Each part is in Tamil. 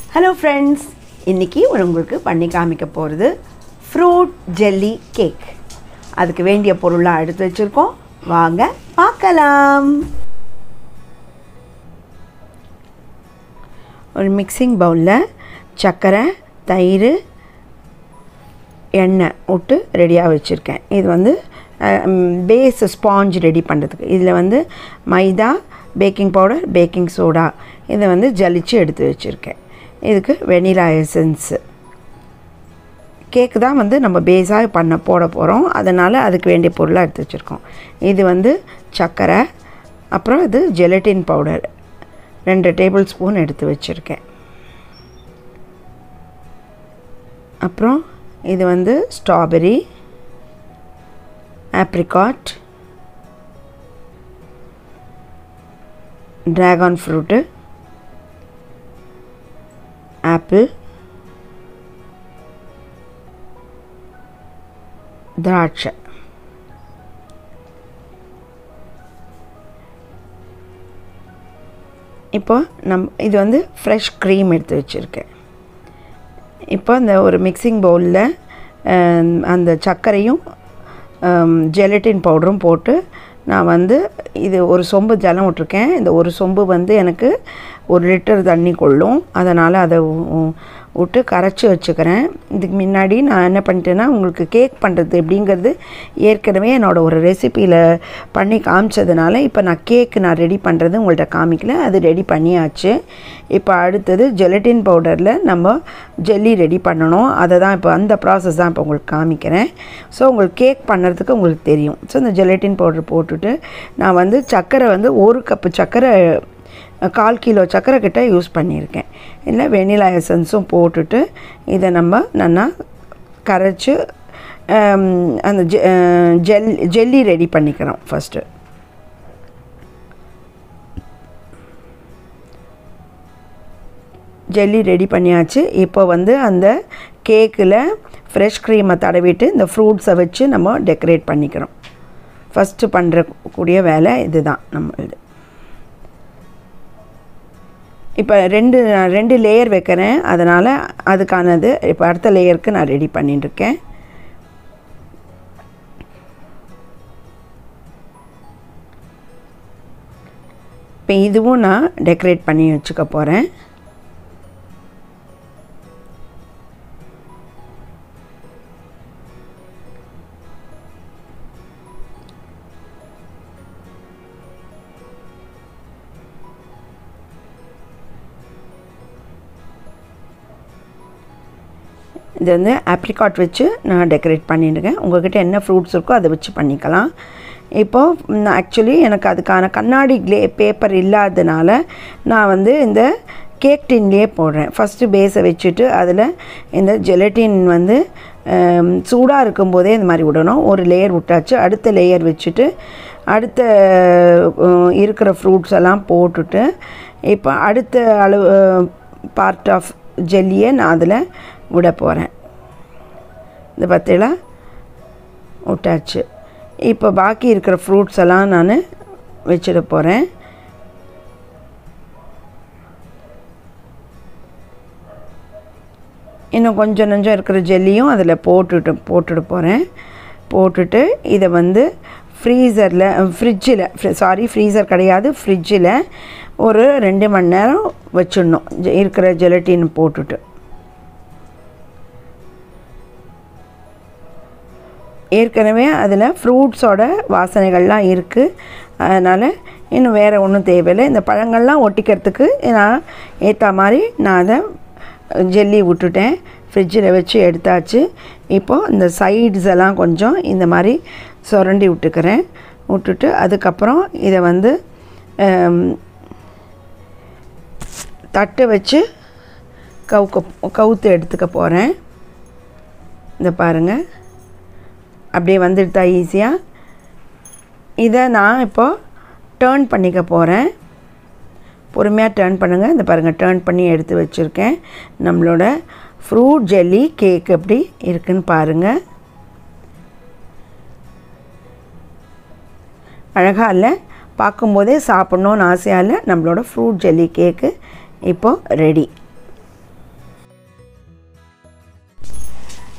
ஹலோ ஃப்ரெண்ட்ஸ் இன்றைக்கி உங்களுக்கு பண்ணி காமிக்க போகிறது ஃப்ரூட் ஜெல்லி கேக் அதுக்கு வேண்டிய பொருளாக எடுத்து வச்சுருக்கோம் வாங்க பார்க்கலாம் ஒரு மிக்சிங் பவுலில் சர்க்கரை தயிர் எண்ணெய் விட்டு ரெடியாக வச்சுருக்கேன் இது வந்து பேஸ் ஸ்பாஞ்ச் ரெடி பண்ணுறதுக்கு இதில் வந்து maida baking powder baking soda இதை வந்து ஜலிச்சு எடுத்து வச்சுருக்கேன் இதுக்கு வெனிலா எசன்ஸு கேக்கு தான் வந்து நம்ம பேஸாக பண்ண போட போகிறோம் அதனால் அதுக்கு வேண்டிய பொருளாக எடுத்து வச்சுருக்கோம் இது வந்து சர்க்கரை அப்புறம் இது ஜெலட்டின் பவுடர் ரெண்டு டேபிள் ஸ்பூன் எடுத்து வச்சுருக்கேன் அப்புறம் இது வந்து strawberry apricot dragon fruit apple திராட்சை இப்போ நம் இது வந்து ஃப்ரெஷ் க்ரீம் எடுத்து வச்சுருக்கேன் இப்போ அந்த ஒரு மிக்சிங் பவுலில் அந்த சர்க்கரையும் ஜெலட்டின் பவுடரும் போட்டு நான் வந்து இது ஒரு சொம்பு ஜலம் விட்ருக்கேன் இந்த ஒரு சொம்பு வந்து எனக்கு ஒரு லிட்டர் தண்ணி கொள்ளும் அதனால் அதை விட்டு கரைச்சி வச்சுக்கிறேன் இதுக்கு முன்னாடி நான் என்ன பண்ணிட்டேன்னா உங்களுக்கு கேக் பண்ணுறது எப்படிங்கிறது ஏற்கனவே என்னோடய ஒரு ரெசிப்பியில் பண்ணி காமிச்சதுனால இப்போ நான் கேக் நான் ரெடி பண்ணுறது உங்கள்கிட்ட காமிக்கல அது ரெடி பண்ணியாச்சு இப்போ அடுத்தது ஜெலட்டின் பவுடரில் நம்ம ஜெல்லி ரெடி பண்ணணும் அதை தான் இப்போ அந்த ப்ராசஸ் தான் இப்போ உங்களுக்கு காமிக்கிறேன் ஸோ உங்களுக்கு கேக் பண்ணுறதுக்கு உங்களுக்கு தெரியும் ஸோ இந்த ஜெலட்டின் பவுடர் போட்டுட்டு நான் வந்து சர்க்கரை வந்து ஒரு கப்பு சர்க்கரை கால் கிலோ சர்க்கரை கிட்ட யூஸ் பண்ணியிருக்கேன் இல்லை வெனிலா எசன்ஸும் போட்டுட்டு இதை நம்ம நல்லா கரைச்சி அந்த ஜெ ஜெல் ஜெல்லி ரெடி பண்ணிக்கிறோம் ஃபஸ்ட்டு ஜெல்லி ரெடி பண்ணியாச்சு இப்போ வந்து அந்த கேக்கில் ஃப்ரெஷ் க்ரீமை தடவிட்டு இந்த ஃப்ரூட்ஸை வச்சு நம்ம டெக்கரேட் பண்ணிக்கிறோம் ஃபஸ்ட்டு பண்ணுறக்கூடிய வேலை இதுதான் நம்ம இது இப்போ ரெண்டு ரெண்டு லேயர் வைக்கிறேன் அதனால் அதுக்கானது இப்போ அடுத்த லேயருக்கு நான் ரெடி பண்ணிட்டுருக்கேன் இப்போ இதுவும் நான் டெக்கரேட் பண்ணி வச்சுக்க போகிறேன் இது வந்து ஆப்ரிகாட் வச்சு நான் டெக்கரேட் பண்ணிட்டுருக்கேன் உங்கள்கிட்ட என்ன ஃப்ரூட்ஸ் இருக்கோ அதை வச்சு பண்ணிக்கலாம் இப்போது ஆக்சுவலி எனக்கு அதுக்கான கண்ணாடி க்ளே பேப்பர் இல்லாததுனால நான் வந்து இந்த கேக் டின்லேயே போடுறேன் ஃபஸ்ட்டு பேஸை வச்சுட்டு அதில் இந்த ஜெலட்டின் வந்து சூடாக இருக்கும்போதே இந்த மாதிரி விடணும் ஒரு லேயர் விட்டாச்சு அடுத்த லேயர் வச்சுட்டு அடுத்த இருக்கிற ஃப்ரூட்ஸ் எல்லாம் போட்டுட்டு இப்போ அடுத்த அளவு பார்ட் ஆஃப் ஜெல்லியை நான் அதில் விட போகிறேன் இந்த பத்தியில் விட்டாச்சு இப்போ பாக்கி இருக்கிற ஃப்ரூட்ஸ் எல்லாம் நான் வச்சிட போகிறேன் இன்னும் கொஞ்சம் கொஞ்சம் இருக்கிற ஜெல்லியும் அதில் போட்டுட்டு போட்டுட்டு போகிறேன் போட்டுட்டு இதை வந்து ஃப்ரீசரில் ஃப்ரிட்ஜில் சாரி ஃப்ரீசர் கிடையாது ஃப்ரிட்ஜில் ஒரு ரெண்டு மணி நேரம் வச்சிடணும் இருக்கிற ஜெலட்டின் போட்டுட்டு ஏற்கனவே அதில் ஃப்ரூட்ஸோட வாசனைகள்லாம் இருக்குது அதனால் இன்னும் வேறு ஒன்றும் தேவையில்லை இந்த பழங்கள்லாம் ஒட்டிக்கிறதுக்கு நான் ஏற்ற மாதிரி நான் அதை ஜெல்லி விட்டுட்டேன் ஃப்ரிட்ஜில் வச்சு எடுத்தாச்சு இப்போது இந்த சைட்ஸ் எல்லாம் கொஞ்சம் இந்த மாதிரி சுரண்டி விட்டுக்கிறேன் விட்டுட்டு அதுக்கப்புறம் இதை வந்து தட்டை வச்சு கவுக்க கவுத்து எடுத்துக்க போகிறேன் இந்த பாருங்கள் அப்படியே வந்துடுதா ஈஸியாக இதை நான் இப்போது டேர்ன் பண்ணிக்க போகிறேன் பொறுமையாக டேர்ன் பண்ணுங்கள் இந்த பாருங்கள் டேர்ன் பண்ணி எடுத்து வச்சுருக்கேன் நம்மளோட ஃப்ரூட் ஜெல்லி கேக் எப்படி இருக்குன்னு பாருங்கள் அழகாக இல்லை பார்க்கும்போதே சாப்பிட்ணுன்னு ஆசையாக இல்லை நம்மளோட ஃப்ரூட் ஜெல்லி கேக்கு இப்போது ரெடி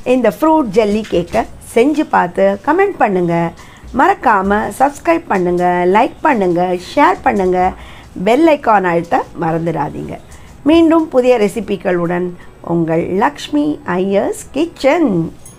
இந்த ஃப்ரூட் ஜெல்லி கேக்கை செஞ்சு பார்த்து கமெண்ட் பண்ணுங்கள் மறக்காமல் சப்ஸ்கிரைப் பண்ணுங்கள் லைக் பண்ணுங்கள் ஷேர் பண்ணுங்கள் பெல் ஐக்கான் அழுத்த மறந்துடாதீங்க மீண்டும் புதிய ரெசிபிகளுடன் உங்கள் லக்ஷ்மி ஐயர்ஸ் கிச்சன்